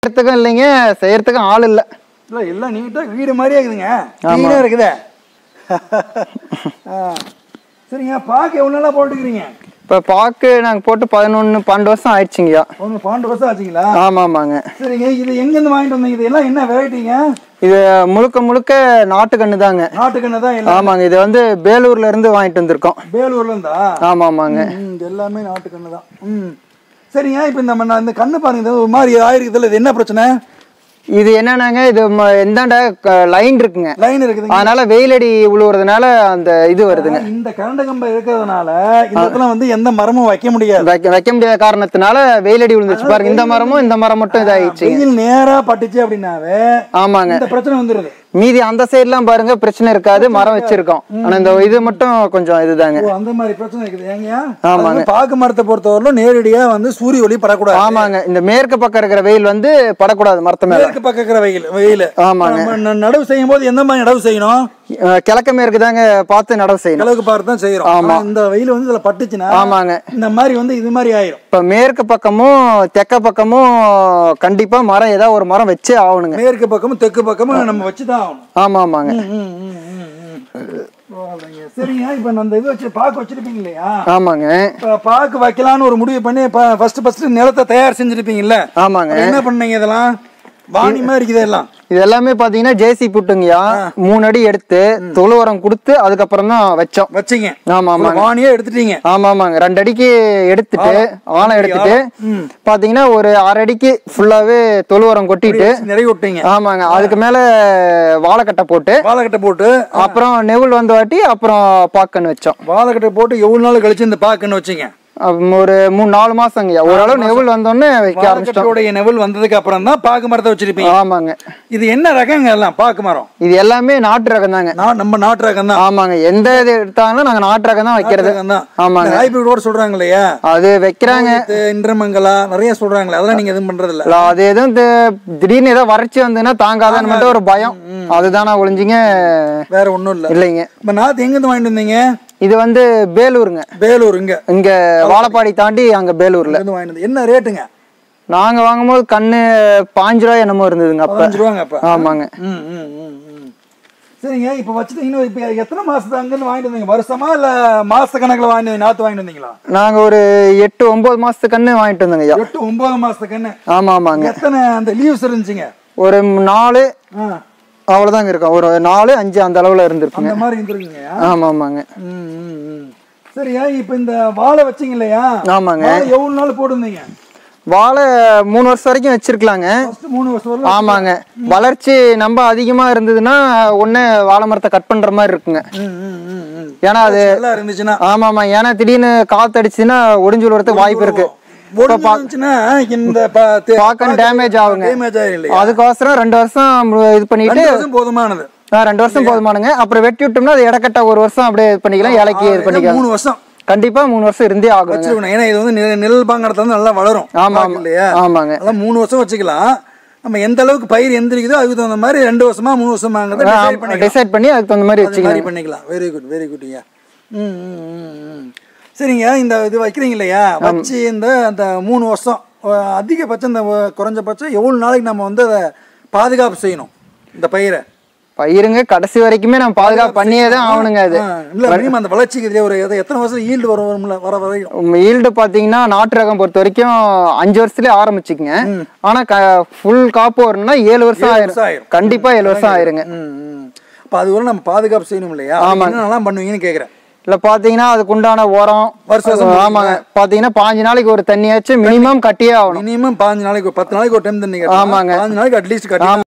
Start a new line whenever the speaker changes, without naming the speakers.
செய்யறதுக்கும் இல்லைங்க செய்யறதுக்கும் ஆள் இல்லை
இல்லை எல்லாம் நீட்டாக வீடு மாதிரியே இருக்குதுங்க க்ளீனாக இருக்குதே ஆ. சரிங்க பார்க்க எவ்வளோ நாளாக போட்டுக்கிறீங்க
இப்போ பாக்கு நாங்கள் போட்டு பதினொன்று பன்னெண்டு வருஷம் ஆயிடுச்சுங்கய்யா
ஒன்று பன்னெண்டு வருஷம் ஆச்சுங்களா
ஆமாம் ஆமாங்க
சரிங்க இது எங்கேருந்து வாங்கிட்டு வந்தீங்க இது எல்லாம் என்ன வெரைட்டிங்க
இது முழுக்க முழுக்க நாட்டுக்கண்ணு தாங்க
நாட்டுக்கண்ணு தான் எல்லாம்
ஆமாங்க இது வந்து பேலூர்ல இருந்து வாங்கிட்டு வந்திருக்கோம்
வேலூர்ல இருந்தா
ஆமாம் ஆமாங்க
ம், இது எல்லாமே நாட்டுக்கண்ணு தான் ம் சரிங்க இப்போ இந்த ம- இந்த கண்ணு பாருங்க இது ஒரு மாதிரி ஆயிருக்குதுல்ல இது என்ன பிரச்சனை
இது என்னன்னாங்க இது ம- இந்தாண்ட லைன் இருக்குங்க
லைன் இருக்குதுங்க
அதனால வெயிலடி உழுவுறதுனால அந்த இது வருதுங்க
இந்த கரண்ட கம்பம் இருக்கிறதுனால இந்த இடத்துல வந்து எந்த மரமும் வைக்க முடியாது
வைக்க வைக்க முடியாத காரணத்தினால வெயிலடி விழுந்துச்சு பாருங்க இந்த மரமும் இந்த மரம் மட்டும் இதாயிடுச்சு
வெயில் நேரா பட்டுச்சு அப்படின்னாவே
ஆமாங்க
இந்த பிரச்சனை வந்துருது
மீதி அந்த சைடுலாம் பாருங்க பிரச்சனை இருக்காது மரம் வச்சிருக்கோம் ஆனா இந்த இது மட்டும் கொஞ்சம் இதுதாங்க
ஓ அந்த மாதிரி பிரச்சனை இருக்குது ஏங்கயா
ஆமாங்க.
அது பாக்கு மரத்தை பொறுத்தவரையிலும் நேரடியா வந்து சூரிய ஒளி படக்கூடாது
ஆமாங்க இந்த மேற்கு பக்கம் இருக்கிற வெயில் வந்து படக்கூடாது மரத்து மேல
மேற்கு பக்கம் இருக்கிற வெயில் வெயில்
ஆமாங்க
நம்ம ந- நடவு செய்யும் போது எந்த மாதிரி நடவு செய்யணும்
அஹ் கிழக்கு மேற்கு தாங்க பார்த்து நடவு செய்யணும்
கிழக்கு பார்த்து தான் செய்யறோம் ஆனா இந்த வெயில் வந்து இதுல பட்டுச்சுன்னா
ஆமாங்க
இந்த மாதிரி வந்து இது மாதிரி ஆயிரும்
இப்ப மேற்கு பக்கமும் தெக்க பக்கமும் கண்டிப்பா மரம் ஏதாவது ஒரு மரம் வச்சே ஆகணுங்க
மேற்கு பக்கமும் தெற்கு பக்கமும் நம்ம வச்சுதான் ஆகணும்
ஆமா ஆமாங்க
ம், ம், ம், ம், ம். ஓ, அப்படிங்க. சரிங்க இப்ப நான் அந்த இது வச்சு பாக்கு வச்சிருப்பீங்க இல்லையா
ஆமாங்க
இப்ப பாக்கு வைக்கலாம்னு ஒரு முடிவு பண்ணி ஃபர்ஸ்ட் ஃபர்ஸ்ட் நிலத்தை தயார் செஞ்சிருப்பீங்கல்ல
ஆமாங்க
அது என்ன பண்ணீங்க இதெல்லாம் வாணி மாதிரி இருக்குது எல்லாம்
இது எல்லாமே பாத்தீங்கன்னா ஜேசி புட்டுங்கய்யா மூணு அடி எடுத்து தொழு உரம் கொடுத்து அதுக்கப்புறம் தான் வச்சோம்
வச்சீங்க
ஆமா ஆமாங்க
வாணியே எடுத்துட்டீங்க
ஆமா ஆமாங்க ரெண்டு அடிக்கு எடுத்துட்டு ஆழம் எடுத்துட்டு
ம்.
பாத்தீங்கன்னா ஒரு அரை அடிக்கு ஃபுல்லாவே தொழு உரம் கொட்டிட்டு
நிறைய விட்டீங்க
ஆமாங்க அதுக்கு மேல வாழைக்கட்டை போட்டு
வாழைக்கட்டை போட்டு
அப்புறம் நெவுள் வந்து வாட்டி அப்புறம் பாக்கன்னு வச்சோம்
வாழைக்கட்டை போட்டு எவ்வளவு நாள் கழிச்சு இந்த பாக்குன்னு வச்சீங்க
அப்ப ஒரு மூணு நாலு மாசங்கய்யா ஓரளவு நெவுள் வந்தோடனே வைக்க ஆரம்பிச்சிட்டோம்
வாழைக்கட்டோடைய நெவல் வந்ததுக்கு அப்புறம் தான் பாக்கு மரத்தை வச்சிருப்பீங்க
ஆமாங்க
இது என்ன ரகங்க எல்லாம் பாக்கு மரம்
இது எல்லாமே நாட்டு ரகம் தாங்க
நான் நம்ம நாட்டு ரகம் தான்
ஆமாங்க எந்த இது எடுத்தாலும் நாங்க நாட்டு ரகம் தான் வைக்கிறது
ரகம் தான்
ஆமாங்க
ஹைபிரிட் கூட சொல்றாங்க இல்லையா
அது வைக்கிறாங்க
இது இன்றமங்கலா நிறைய சொல்றாங்களே அதெல்லாம் நீங்க எதுவும் பண்றது இல்ல
இல்ல, அது எதுவும் தி- திடீர்னு ஏதோ வறட்சி வந்ததுன்னா தாங்காதான்னு மட்டும் ஒரு பயம் அதுதானா ஒளிஞ்சிங்க
வேற ஒண்ணும் இல்ல
இல்லைங்க
இப்ப நாத்து எங்க இருந்து வாங்கிட்டு வந்தீங்க
இது வந்து பேலூருங்க
வேலூர் இங்க
இங்க வாழப்பாடி தாண்டி அங்க பேலூர்ல
இருந்து வாங்கிட்டு வந்தீங்க. என்ன ரேட்டுங்க
நாங்க வாங்கும்போது கண்ணு பாஞ்சு ரூபாய் என்னமோ இருந்ததுங்க அப்ப
பதினஞ்சு ரூபாங்க அப்ப
ஆமாங்க
ம், ம், ம், ம். சரிங்க இப்ப வச்சுட்டீங்கன்னா இப்ப எத்தனை மாசத்து அங்கிருந்து வாங்கிட்டு வந்தீங்க வருஷமா இல்ல மாச கணக்குல வாங்கி நாத்து வாங்கிட்டு வந்தீங்களா
நாங்க ஒரு எட்டு ஒன்பது மாசத்து கண்ணு வாங்கிட்டு வந்தோங்க ஐயா
எட்டு ஒன்பது மாசத்து கண்ணு
ஆமா ஆமாங்க
எத்தனை அந்த லீவ்ஸ் இருந்துச்சுங்க
ஒரு நாலு
ஆ,
அவ்வளவுதாங்க இருக்கும் ஒரு நாலு அஞ்சு அந்த அளவுல இருந்திருக்குங்க
அந்த மாதிரி இருந்துருக்குங்க
ஆமா ஆமாங்க
ம், ம், ம். சரியா இப்ப இந்த வாழை வச்சீங்க இல்லையா
ஆமாங்க
வாழை எவ்வளவு நாள் போட்டிருந்தீங்க
வாழை மூணு வருஷம் வரைக்கும் வச்சிருக்கலாங்க
ஃபர்ஸ்ட் மூணு வருஷம் வரல
ஆமாங்க வளர்ச்சி ரொம்ப அதிகமா இருந்ததுன்னா ஒண்ணு வாழை மரத்தை கட் பண்ற மாதிரி இருக்குங்க
ம், ம், ம், ம்.
ஏன்னா அது
நல்லா இருந்துச்சுன்னா
ஆமா ஆமா ஏன்னா திடீர்னு காத்து அடிச்சுன்னா ஒடிஞ்சு விழுறதுக்கு வாய்ப்பு இருக்கு
ஒடிஞ்சு இருந்துச்சுன்னா இந்த ப- தே-
பாக்கன் டேமேஜ் ஆகுங்க
டேமேஜ் ஆயிரும் இல்லையா
அதுக்கோசரம் ரெண்டு வருஷம் இது பண்ணிட்டு
ரெண்டு வருஷம் போதுமானது
ஆ, ரெண்டு வருஷம் போதுமானுங்க அப்புறம் வெட்டி விட்டோம்னா அது இடக்கட்ட ஒரு வருஷம் அப்படியே இது பண்ணிக்கலாம் இலைக்கு இது பண்ணிக்கலாம்
மூணு வருஷம்
கண்டிப்பா மூணு வருஷம் இருந்தே ஆகுங்க
வச்சிருக்கணும் ஏன்னா இது வந்து நிழல் நிழல் பாங்கடத்துல வந்து நல்லா வளரும்
ஆமா
பாக்கு இல்லையா
ஆமாங்க
அதெல்லாம் மூணு வருஷம் வச்சுக்கலாம் நம்ம எந்த அளவுக்கு பயிர் எந்திரிக்குதோ அதுக்கு தகுந்த மாதிரி ரெண்டு வருஷமா மூணு வருஷமாங்கிறத decide பண்ணிக்கலாம்
டிசைட் பண்ணி அதுக்கு தகுந்த மாதிரி
அது
வச்சுக்கலாம்
மாதிரி பண்ணிக்கலாம் வெரி குட் வெரி குட்ங்க ம் ம், ம், ம். சரிங்க இந்த இது வைக்கிறீங்க இல்லையா வச்சு இந்த அந்த மூணு வருஷம் அஹ், அதிகபட்சம் இந்த அஹ், குறைஞ்சபட்சம் எவ்வளோ நாளைக்கு நம்ம வந்து அதை பாதுகாப்பு செய்யணும் இந்த பயிரை
பயிருங்க கடைசி வரைக்குமே நம்ம பாதுகாப்பு பண்ணியே தான் ஆகணுங்க அது
ஆ, இல்ல மினிமம் அந்த வளர்ச்சிக்கு இதுலயே ஒரு எத்த- எத்தனை வருஷம் ஈல்டு வரும் வரும்ல வர வரைக்கும்
ஈல்டு பாத்தீங்கன்னா நாட்டு ரகம் பொறுத்த வரைக்கும் அஞ்சு வருஷத்துலயே ஆரம்பிச்சுக்குங்க ஆனா ஃபுல் காப்பு வரணும்னா ஏழு வருஷம்
வருஷம்
ஆயிரும்
ஆயிரும்.
கண்டிப்பா ஏழு வருஷம் ஆயிருங்க
ம் ம் அப்போ அது வரை நம்ம பாதுகாப்பு செய்யணும் இல்லையா அதுக்கு என்னென்னலாம் பண்ணுவீங்கன்னு கேட்குறேன்
இல்ல பாத்தீங்கன்னா அதுக்கு உண்டான உரம்
வருஷம் வருஷம்
ஆமாங்க பாத்தீங்கன்னா பாஞ்சு நாளைக்கு ஒரு தண்ணியாச்சும் மினிமம் கட்டியே ஆகணும்
மினிமம் பாஞ்சு நாளைக்கு ஒரு பத்து நாளைக்கு ஒரு டைம் தண்ணி
ஆமாங்க.
பாஞ்சு நாளைக்கு அட்லீஸ்ட் கட்டி